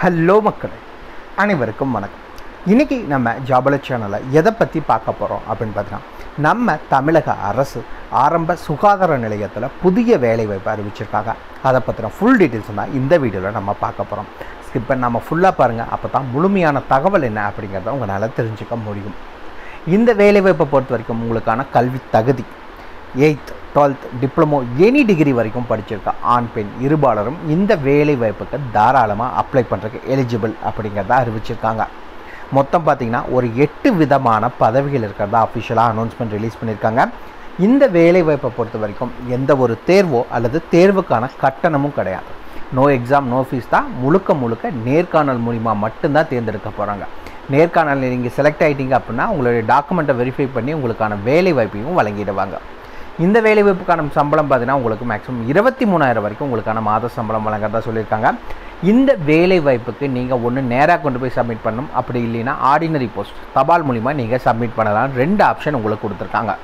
hello மக்களே அனைவருக்கும் வணக்கம் இன்றைக்கி நம்ம ஜாபல சேனலில் எதை பற்றி பார்க்க போகிறோம் அப்படின்னு பார்த்தீங்கன்னா நம்ம தமிழக அரசு ஆரம்ப சுகாதார நிலையத்தில் புதிய வேலைவாய்ப்பு அறிவிச்சிருக்காங்க அதை பற்றின ஃபுல் டீட்டெயில்ஸ் தான் இந்த வீடியோவில் நம்ம பார்க்க போகிறோம் ஸ்கிப் பண்ணாமல் ஃபுல்லாக பாருங்கள் அப்போ தான் முழுமையான தகவல் என்ன அப்படிங்கிறத உங்களால் தெரிஞ்சுக்க முடியும் இந்த வேலைவாய்ப்பை பொறுத்த வரைக்கும் உங்களுக்கான கல்வி தகுதி eighth twelfth diploma any degree வரைக்கும் படிச்சிருக்க ஆண் பெண் இருபாலரும் இந்த வேலை வாய்ப்புக்கு தாராளமாக அப்ளை பண்ணுறதுக்கு எலிஜிபிள் அப்படிங்கிறத அறிவிச்சிருக்காங்க மொத்தம் பார்த்திங்கன்னா ஒரு எட்டு விதமான பதவிகள் இருக்கிறதா அஃபிஷியலாக அனௌன்ஸ்மெண்ட் ரிலீஸ் பண்ணியிருக்காங்க இந்த வேலை வாய்ப்பை பொறுத்த வரைக்கும் எந்த ஒரு தேர்வோ அல்லது தேர்வுக்கான கட்டணமும் கிடையாது நோ எக்ஸாம் நோ ஃபீஸ் தான் முழுக்க முழுக்க நேர்காணல் மூலிமா மட்டும்தான் தேர்ந்தெடுக்க போகிறாங்க நேர்காணலில் நீங்கள் செலக்ட் ஆகிட்டீங்க அப்படின்னா உங்களுடைய டாக்குமெண்ட்டை வெரிஃபை பண்ணி உங்களுக்கான வேலை வாய்ப்பையும் வழங்கிடுவாங்க இந்த வேலைவாய்ப்புக்கான சம்பளம் பார்த்தீங்கன்னா உங்களுக்கு மேக்ஸிமம் இருபத்தி மூணாயிரம் வரைக்கும் உங்களுக்கான மாத சம்பளம் வழங்குறதா சொல்லியிருக்காங்க இந்த வேலை வாய்ப்புக்கு நீங்கள் ஒன்று நேராக கொண்டு போய் சப்மிட் பண்ணணும் அப்படி இல்லைன்னா ஆர்டினரி போஸ்ட் தபால் மூலிமா நீங்கள் சப்மிட் பண்ணலாம் ரெண்டு ஆப்ஷன் உங்களுக்கு கொடுத்துருக்காங்க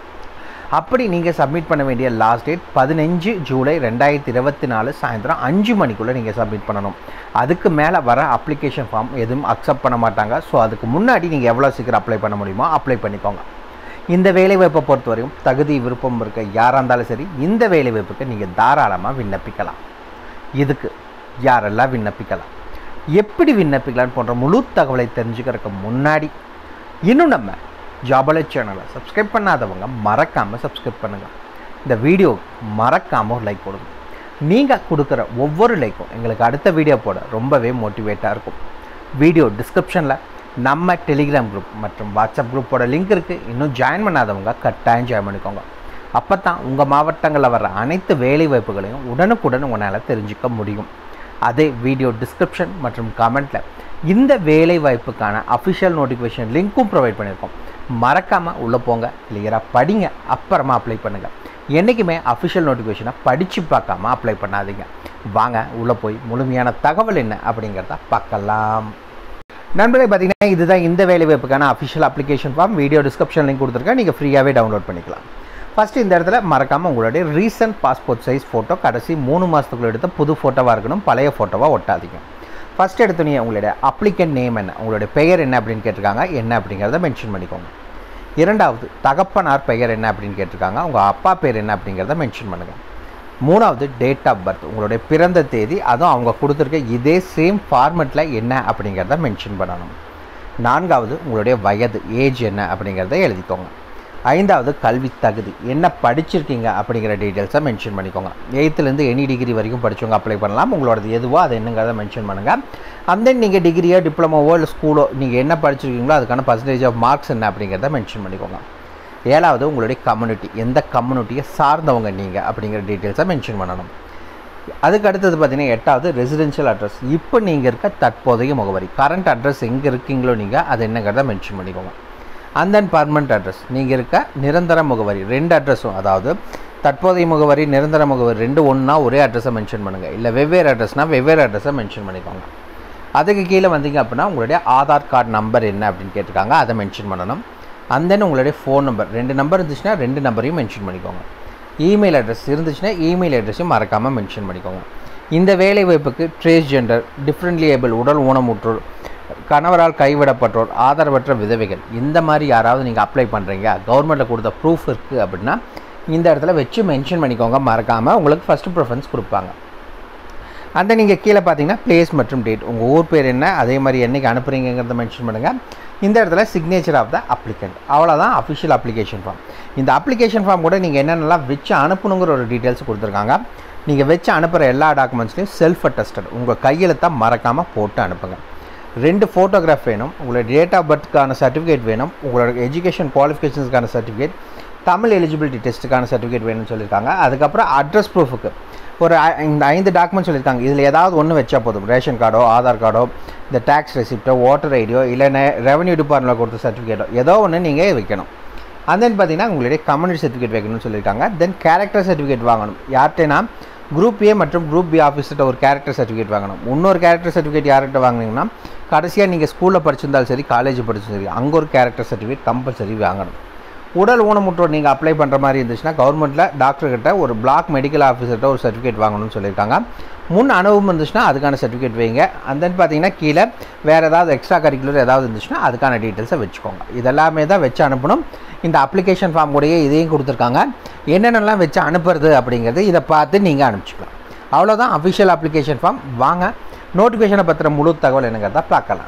அப்படி நீங்கள் சப்மிட் பண்ண வேண்டிய லாஸ்ட் டேட் பதினஞ்சு ஜூலை ரெண்டாயிரத்தி இருபத்தி நாலு சாயந்தரம் அஞ்சு மணிக்குள்ளே நீங்கள் சப்மிட் பண்ணணும் அதுக்கு மேலே வர அப்ளிகேஷன் ஃபார்ம் எதுவும் அக்செப்ட் பண்ண மாட்டாங்க ஸோ அதுக்கு முன்னாடி நீங்கள் எவ்வளோ சீக்கிரம் அப்ளை பண்ண முடியுமோ அப்ளை பண்ணிக்கோங்க இந்த வேலைவாய்ப்பை பொறுத்தவரையும் தகுதி விருப்பம் இருக்க யாராக இருந்தாலும் சரி இந்த வேலைவாய்ப்புக்கு நீங்கள் தாராளமாக விண்ணப்பிக்கலாம் இதுக்கு யாரெல்லாம் விண்ணப்பிக்கலாம் எப்படி விண்ணப்பிக்கலாம் போன்ற முழு தகவலை தெரிஞ்சுக்கிறதுக்கு முன்னாடி இன்னும் நம்ம ஜாபலை சேனலை சப்ஸ்கிரைப் பண்ணாதவங்க மறக்காமல் சப்ஸ்கிரைப் பண்ணுங்கள் இந்த வீடியோ மறக்காமல் ஒரு லைக் கொடுங்க நீங்கள் கொடுக்குற ஒவ்வொரு லைக்கும் எங்களுக்கு அடுத்த வீடியோ போட ரொம்பவே மோட்டிவேட்டாக இருக்கும் வீடியோ டிஸ்கிரிப்ஷனில் நம்ம டெலிகிராம் குரூப் மற்றும் வாட்ஸ்அப் குரூப்போட லிங்க் இருக்குது இன்னும் ஜாயின் பண்ணாதவங்க கட்டாயம் ஜாயின் பண்ணிக்கோங்க அப்போ தான் உங்கள் மாவட்டங்களில் வர அனைத்து வேலை வாய்ப்புகளையும் உடனுக்குடன் உங்களால் தெரிஞ்சுக்க முடியும் அதே வீடியோ டிஸ்கிரிப்ஷன் மற்றும் கமெண்ட்டில் இந்த வேலை வாய்ப்புக்கான அஃபிஷியல் நோட்டிஃபிகேஷன் லிங்க்கும் ப்ரொவைட் பண்ணியிருக்கோம் மறக்காமல் உள்ளே போங்க கிளியராக படிங்க அப்புறமா அப்ளை பண்ணுங்கள் என்றைக்குமே அஃபிஷியல் நோட்டிஃபிகேஷனை படித்து பார்க்காம அப்ளை பண்ணாதீங்க வாங்க உள்ளே போய் முழுமையான தகவல் என்ன அப்படிங்கிறத பார்க்கலாம் நண்பர்களே பார்த்தீங்கன்னா இதுதான் இந்த வேலை வாய்ப்புக்கான official application form video description link கொடுத்துருக்கேன் நீங்கள் ஃப்ரீயாகவே டவுன்லோட் பண்ணிக்கலாம் ஃபஸ்ட்டு இந்த இடத்துல மறக்காமல் உங்களுடைய ரீசன்ட் பாஸ்போர்ட் சைஸ் ஃபோட்டோ கடைசி மூணு மாதத்துக்குள்ள எடுத்த புது ஃபோட்டோவாக இருக்கணும் பழைய ஃபோட்டோவாக ஒட்டாதீங்க ஃபஸ்ட் எடுத்தோன்னே உங்களுடைய அப்ளிகண்ட் நேம் என்ன உங்களுடைய பெயர் என்ன அப்படின்னு கேட்டிருக்காங்க என்ன அப்படிங்கிறத மென்ஷன் பண்ணிக்கோங்க இரண்டாவது தகப்பனார் பெயர் என்ன அப்படின்னு கேட்டிருக்காங்க உங்கள் அப்பா பேர் என்ன அப்படிங்கிறத மென்ஷன் பண்ணுங்கள் மூணாவது டேட் ஆஃப் பர்த் உங்களுடைய பிறந்த தேதி அதுவும் அவங்க கொடுத்துருக்க இதே சேம் ஃபார்மெட்டில் என்ன அப்படிங்கிறத மென்ஷன் பண்ணணும் நான்காவது உங்களுடைய வயது ஏஜ் என்ன அப்படிங்கிறத எழுதிக்கோங்க ஐந்தாவது கல்வி தகுதி என்ன படிச்சிருக்கீங்க அப்படிங்கிற டீட்டெயில்ஸை மென்ஷன் பண்ணிக்கோங்க எயித்துலேருந்து எனி டிகிரி வரைக்கும் படித்தவங்க அப்ளை பண்ணலாம் உங்களோடது எதுவோ அதை என்னங்கிறத மென்ஷன் பண்ணுங்கள் அந்த நீங்கள் டிகிரியோ டிப்ளமோவோ இல்லை ஸ்கூலோ நீங்கள் என்ன படிச்சிருக்கீங்களோ அதுக்கான பர்சன்டேஜ் ஆஃப் மார்க்ஸ் என்ன அப்படிங்கிறத மென்ஷன் பண்ணிக்கோங்க ஏழாவது உங்களுடைய கம்யூனிட்டி எந்த கம்யூனிட்டியை சார்ந்தவங்க நீங்கள் அப்படிங்கிற டீட்டெயில்ஸை மென்ஷன் பண்ணணும் அதுக்கு அடுத்தது பார்த்தீங்கன்னா எட்டாவது ரெசிடென்ஷியல் அட்ரஸ் இப்போ நீங்கள் இருக்க தற்போதைய முகவரி கரண்ட் அட்ரஸ் எங்கே இருக்கீங்களோ நீங்கள் அது என்னங்கிறத மென்ஷன் பண்ணிக்கோங்க அண்ட் தென் பர்மனண்ட் அட்ரஸ் நீங்கள் இருக்க நிரந்தர முகவரி ரெண்டு அட்ரஸும் அதாவது தற்போதைய முகவரி நிரந்தர முகவரி ரெண்டு ஒன்றா ஒரே அட்ரஸை மென்ஷன் பண்ணுங்கள் இல்லை வெவ்வேறு அட்ரஸ்னால் வெவ்வேறு அட்ரஸை மென்ஷன் பண்ணிக்கோங்க அதுக்கு கீழே வந்தீங்க அப்படின்னா உங்களுடைய ஆதார் கார்டு நம்பர் என்ன அப்படின்னு கேட்டிருக்காங்க அதை மென்ஷன் பண்ணணும் அண்ட் தென் உங்களுடைய ஃபோன் நம்பர் ரெண்டு நம்பர் இருந்துச்சுன்னா ரெண்டு நம்பரையும் மென்ஷன் பண்ணிக்கோங்க இமெயில் அட்ரஸ் இருந்துச்சுன்னா இமெயில் அட்ரஸையும் மறக்காமல் மென்ஷன் பண்ணிக்கோங்க இந்த வேலை வாய்ப்புக்கு ட்ரேஸ் ஜெண்டர் டிஃப்ரெண்ட்லி ஏபிள் உடல் ஊனமுற்றோர் கணவரால் கைவிடப்பட்டோர் ஆதரவற்ற விதவைகள் இந்த மாதிரி யாராவது நீங்கள் அப்ளை பண்ணுறீங்க கவர்மெண்ட்டில் கொடுத்த ப்ரூஃப் இருக்குது அப்படின்னா இந்த இடத்துல வச்சு மென்ஷன் பண்ணிக்கோங்க மறக்காமல் உங்களுக்கு ஃபஸ்ட்டு ப்ரிஃபரன்ஸ் கொடுப்பாங்க அந்த நீங்கள் கீழே பார்த்தீங்கன்னா பிளேஸ் மற்றும் டேட் உங்கள் ஊர் பேர் என்ன அதே மாதிரி என்றைக்கு அனுப்புகிறீங்கிறத மென்ஷன் பண்ணுங்கள் இந்த இடத்துல சிக்னேச்சர் ஆஃப் த அப்ளிகண்ட் அவ்வளோதான் அஃபிஷியல் அப்ளிகேஷன் ஃபார்ம் இந்த அப்ளிகேஷன் ஃபார்ம் கூட நீங்கள் என்னென்னலாம் வச்சு அனுப்பணுங்கிற ஒரு டீட்டெயில்ஸ் கொடுத்துருக்காங்க நீங்கள் வச்சு அனுப்புகிற எல்லா டாக்குமெண்ட்ஸ்லையும் செல்ஃப் அட்டஸ்டட் உங்கள் கையெழுத்தை மறக்காமல் போட்டு அனுப்புங்க ரெண்டு ஃபோட்டோகிராஃப் வேணும் உங்களோட டேட் ஆஃப் பர்த்துக்கான சர்டிஃபிகேட் வேணும் உங்களோட எஜுகேஷன் குவாலிஃபிகேஷன்ஸ்க்கான சர்டிஃபிகேட் தமிழ் எலிஜிபிலிட்டி டெஸ்ட்டுக்கான சர்டிஃபிகேட் வேணும்னு சொல்லியிருக்காங்க அதுக்கப்புறம் அட்ரஸ் ப்ரூஃபுக்கு ஒரு இந்த ஐந்து டாக்குமெண்ட் சொல்லியிருக்காங்க இதில் ஏதாவது ஒன்று வச்சா போதும் ரேஷன் கார்டோ ஆதார் கார்டோ இந்த டேக்ஸ் ரெசிப்டோ ஓட்டர் ஐடியோ இல்லை ரெவன்யூ டிபார்ட்மெண்ட்டில் கொடுத்த சர்டிஃபிகேட்டோ ஏதோ ஒன்று நீங்கள் வைக்கணும் அண்ட் தென் பார்த்தீங்கன்னா உங்களுடைய கம்யூனிட்டி சர்டிஃபிகேட் வைக்கணும்னு சொல்லியிருக்காங்க தென் கேரக்டர் சர்டிஃபிகேட் வாங்கணும் யார்கிட்டனா குரூப் ஏ மற்றும் குரூப் பி ஆஃபீஸர்கிட்ட ஒரு கேரக்டர் சர்டிஃபிகேட் வாங்கணும் இன்னொரு கேரக்டர் சர்டிஃபிகேட் யார்கிட்ட வாங்கினீங்கன்னா கடைசியாக நீங்கள் ஸ்கூலில் படிச்சிருந்தாலும் சரி காலேஜ் படிச்சிருந்தாலும் சரி அங்கே ஒரு கேரக்டர் சர்டிஃபிகேட் கம்பல்சரி வாங்கணும் உடல் ஊனமுற்றோர் நீங்கள் அப்ளை பண்ணுற மாதிரி இருந்துச்சுன்னா கவர்மெண்ட்டில் டாக்டர்கிட்ட ஒரு பிளாக் மெடிக்கல் ஆஃபீஸர்கிட்ட ஒரு சர்டிஃபிகேட் வாங்கணும்னு சொல்லியிருக்காங்க முன் அனுபவம் இருந்துச்சுன்னா அதுக்கான சர்டிஃபிகேட் வைங்க and then பார்த்தீங்கன்னா கீழே வேறு ஏதாவது எக்ஸ்ட்ரா கரிக்குலர் ஏதாவது இருந்துச்சுன்னா அதுக்கான டீட்டெயில்ஸை வச்சுக்கோங்க இதெல்லாமே தான் வச்சு அனுப்பணும் இந்த அப்ளிகேஷன் ஃபார்ம் கூடயே இதையும் கொடுத்துருக்காங்க என்னென்னலாம் வச்சு அனுப்புறது அப்படிங்கிறது இதை பார்த்து நீங்கள் அனுப்பிச்சிக்கலாம் அவ்வளோதான் அஃபிஷியல் அப்ளிகேஷன் ஃபார்ம் வாங்க நோட்டிஃபிகேஷனை பற்றின முழு தகவல் என்னங்கிறத பார்க்கலாம்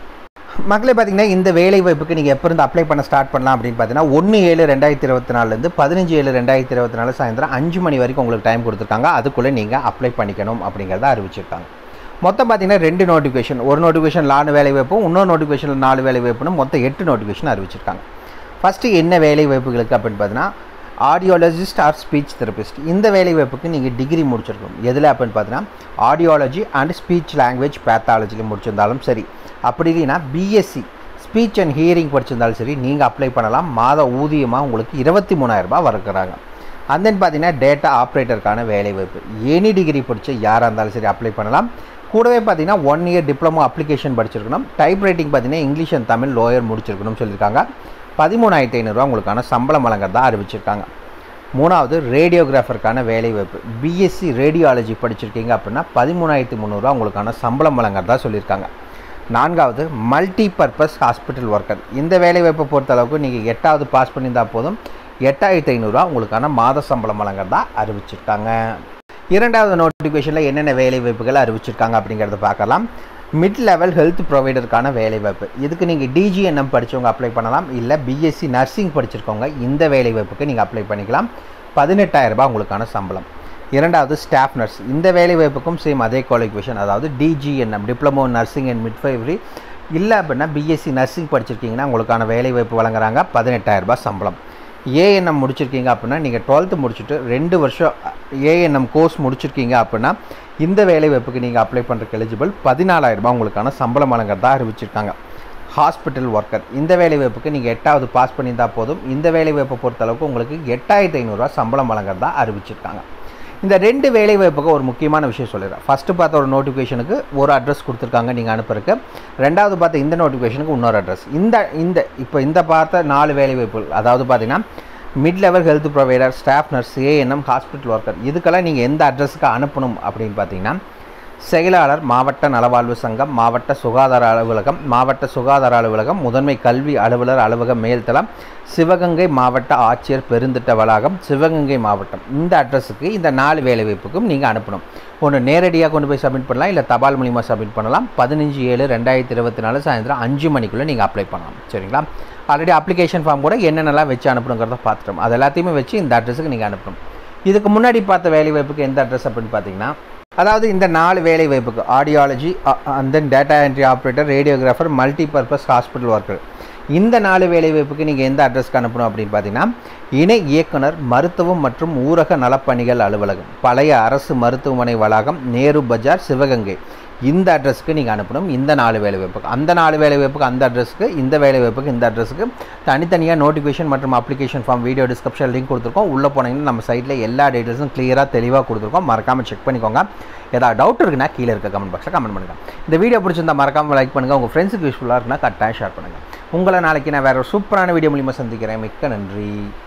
மக்களே பார்த்தீங்கன்னா இந்த வேலை வாய்ப்புக்கு நீங்கள் எப்போ இருந்து அப்ளை பண்ண ஸ்டார்ட் பண்ணலாம் அப்படின்னு பார்த்தீங்கன்னா ஒன்று ஏழு ரெண்டாயிரத்தி இருபத்தி நாலுலேருந்து பதினஞ்சு ஏழு ரெண்டாயிரத்தி இருபத்தி நாலு சாயந்தரம் அஞ்சு மணி வரைக்கும் உங்களுக்கு டைம் கொடுத்துருக்காங்க அதுக்குள்ளே நீங்கள் அப்ளை பண்ணிக்கணும் அப்படிங்கிறத அறிவிச்சிருக்காங்க மொத்தம் பார்த்தீங்கன்னா ரெண்டு நோட்டிஃபிகேஷன் ஒரு நோட்டிஃபிகேஷன் நாலு வேலை வாய்ப்பும் இன்னொரு நோட்டிஃபிகேஷன் நாலு வேலை வாய்ப்புன்னு மொத்தம் எட்டு நோட்டிஃபிகேஷன் அறிவிச்சிருக்காங்க ஃபஸ்ட்டு என்ன வேலை வாய்ப்புகளுக்கு அப்படின்னு பார்த்தீங்கன்னா ஆடியாலஜிஸ்ட் ஆர் ஸ்பீச் தெரபிஸ்ட் இந்த வேலை வாய்ப்புக்கு நீங்கள் டிகிரி முடிச்சிருக்கணும் எதில் அப்படின்னு பார்த்தீங்கன்னா ஆடியாலஜி அண்ட் ஸ்பீச் லாங்குவேஜ் பேத்தாலஜியில் முடிச்சிருந்தாலும் சரி அப்படி இல்லைன்னா பிஎஸ்சி ஸ்பீச் அண்ட் ஹியரிங் படிச்சிருந்தாலும் சரி நீங்கள் அப்ளை பண்ணலாம் மாத ஊதியமாக உங்களுக்கு இருபத்தி மூணாயிரரூபா வரக்கிறாங்க and then பார்த்தீங்கன்னா டேட்டா ஆப்ரேட்டருக்கான வேலை வாய்ப்பு எனி டிகிரி படித்த யாராக இருந்தாலும் சரி அப்ளை பண்ணலாம் கூடவே பார்த்தீங்கன்னா ஒன் இயர் டிப்ளமோ அப்ளிகேஷன் படிச்சிருக்கணும் டைப் ரைட்டிங் பார்த்தீங்கன்னா இங்கிலீஷ் அண்ட் தமிழ் லோயர் முடிச்சிருக்கணும்னு சொல்லியிருக்காங்க பதிமூணாயிரத்தி ஐநூறுரூவா உங்களுக்கான சம்பளம் வழங்குறதா அறிவிச்சிருக்காங்க மூணாவது ரேடியோகிராஃபருக்கான வேலை வாய்ப்பு பிஎஸ்சி ரேடியாலஜி படிச்சிருக்கீங்க அப்படின்னா பதிமூணாயிரத்தி முந்நூறுரூவா உங்களுக்கான சம்பளம் வழங்குறதா சொல்லியிருக்காங்க நான்காவது மல்டி பர்பஸ் ஹாஸ்பிட்டல் ஒர்க்கர் இந்த வேலை வாய்ப்பை பொறுத்தளவுக்கு நீங்கள் எட்டாவது பாஸ் பண்ணியிருந்தால் போதும் எட்டாயிரத்தி ஐநூறுரூவா உங்களுக்கான மாத சம்பளம் வழங்குறதா அறிவிச்சிருக்காங்க இரண்டாவது நோட்டிஃபிகேஷனில் என்னென்ன வேலை வாய்ப்புகள் அறிவிச்சிருக்காங்க அப்படிங்கிறத பார்க்கலாம் மிட் லெவல் ஹெல்த் ப்ரொவைடருக்கான வேலை வாய்ப்பு இதுக்கு நீங்கள் டிஜிஎன்எம் படித்தவங்க அப்ளை பண்ணலாம் இல்லை பிஎஸ்சி நர்சிங் படிச்சிருக்கவங்க இந்த வேலை வாய்ப்புக்கு நீங்கள் அப்ளை பண்ணிக்கலாம் பதினெட்டாயிரரூபா உங்களுக்கான சம்பளம் இரண்டாவது ஸ்டாஃப் நர்ஸ் இந்த வேலை வாய்ப்புக்கும் சேம் அதே குவாலிஃபிகேஷன் அதாவது DGNM diploma nursing and midwifery இல்லை அப்படின்னா பிஎஸ்சி நர்சிங் படிச்சிருக்கீங்கன்னா உங்களுக்கான வேலை வாய்ப்பு வழங்குறாங்க பதினெட்டாயிரரூபா சம்பளம் ஏஎன்எம் முடிச்சிருக்கீங்க அப்படின்னா நீங்கள் டுவெல்த்து முடிச்சுட்டு ரெண்டு வருஷம் ஏஎன்எம் கோர்ஸ் முடிச்சிருக்கீங்க அப்படின்னா இந்த வேலை வாய்ப்புக்கு நீங்கள் அப்ளை பண்ணுறதுக்கு எலிஜிபிள் பதினாலாயிரரூபா உங்களுக்கான சம்பளம் வழங்குறதா அறிவிச்சிருக்காங்க ஹாஸ்பிட்டல் ஒர்க்கர் இந்த வேலை வாய்ப்புக்கு நீங்கள் எட்டாவது பாஸ் பண்ணியிருந்தால் போதும் இந்த வேலை வாய்ப்பை பொறுத்தளவுக்கு உங்களுக்கு எட்டாயிரத்தி ஐநூறுரூவா சம்பளம் வழங்குறதா அறிவிச்சிருக்காங்க இந்த ரெண்டு வேலை வாய்ப்புக்கு ஒரு முக்கியமான விஷயம் சொல்லிடுறேன் ஃபஸ்ட்டு பார்த்த ஒரு நோட்டிஃபிகேஷனுக்கு ஒரு அட்ரஸ் கொடுத்துருக்காங்க நீங்கள் அனுப்புறதுக்கு ரெண்டாவது பார்த்த இந்த நோட்டிஃபிகேஷனுக்கு இன்னொரு அட்ரஸ் இந்த இந்த இப்போ இந்த பார்த்த நாலு வேலை வாய்ப்புகள் அதாவது பார்த்தீங்கன்னா mid level health provider staff nurse ANM hospital worker இதுக்கெல்லாம் நீங்கள் எந்த அட்ரஸுக்கு அனுப்பணும் அப்படின்னு பார்த்தீங்கன்னா செயலாளர் மாவட்ட நலவாழ்வு சங்கம் மாவட்ட சுகாதார அலுவலகம் மாவட்ட சுகாதார அலுவலகம் முதன்மை கல்வி அலுவலர் அலுவலகம் மேல்தளம் சிவகங்கை மாவட்ட ஆட்சியர் பெருந்திட்ட வளாகம் சிவகங்கை மாவட்டம் இந்த அட்ரஸுக்கு இந்த நாலு வேலைவாய்ப்புக்கும் நீங்கள் அனுப்பணும் ஒன்று நேரடியாக கொண்டு போய் சப்மிட் பண்ணலாம் இல்லை தபால் மூலிமா சப்மிட் பண்ணலாம் பதினஞ்சு ஏழு ரெண்டாயிரத்தி இருபத்தி நாலு சாயந்தரம் அஞ்சு மணிக்குள்ளே நீங்கள் அப்ளை பண்ணலாம் சரிங்களா ஆல்ரெடி அப்ளிகேஷன் ஃபார்ம் கூட என்னென்னலாம் வச்சு அனுப்பணுங்கிறத பார்த்துட்டோம் அது எல்லாத்தையுமே வச்சு இந்த அட்ரஸுக்கு நீங்கள் அனுப்பணும் இதுக்கு முன்னாடி பார்த்த வேலை வாய்ப்புக்கு எந்த அட்ரஸ் அப்படின்னு பார்த்தீங்கன்னா அதாவது இந்த நாலு வேலை வாய்ப்புக்கு audiology and then data entry operator radiographer multi purpose hospital worker இந்த நாலு வேலை வாய்ப்புக்கு நீங்கள் எந்த அட்ரஸ்க்கு அனுப்பணும் அப்படின்னு பார்த்தீங்கன்னா இணை இயக்குனர் மருத்துவம் மற்றும் ஊரக நலப்பணிகள் அலுவலகம் பழைய அரசு மருத்துவமனை வளாகம் நேரு பஜார் சிவகங்கை இந்த அட்ரஸ்க்கு நீங்கள் அனுப்பணும் இந்த நாலு வேலை வாய்ப்புக்கு அந்த நாலு வேலை வாய்ப்புக்கு அந்த அட்ரஸ்க்கு இந்த வேலை வாய்ப்புக்கு இந்த அட்ரஸ்க்கு தனித்தனியாக நோட்டிஃபிகேஷன் மற்றும் application form video description link கொடுத்துருக்கோம் உள்ளே போனீங்கன்னா நம்ம சைட்டில் எல்லா டீட்டெயில்ஸும் கிளியராக தெளிவாக கொடுத்துருக்கோம் மறக்காமல் செக் பண்ணிக்கோங்க ஏதாவது டவுட் இருக்குன்னா கீழே இருக்க கமெண்ட் பாக்ஸில் கமெண்ட் பண்ணுங்கள் இந்த வீடியோ பிடிச்சிருந்தா மறக்காமல் லைக் பண்ணுங்கள் உங்கள் ஃப்ரெண்ட்ஸுக்கு யூஸ்ஃபுல்லாக இருக்குன்னா கட்டாயம் ஷேர் பண்ணுங்கள் உங்களை நாளைக்கு நான் வேறு ஒரு சூப்பரான வீடியோ மூலிமா சந்திக்கிறேன் மிக்க நன்றி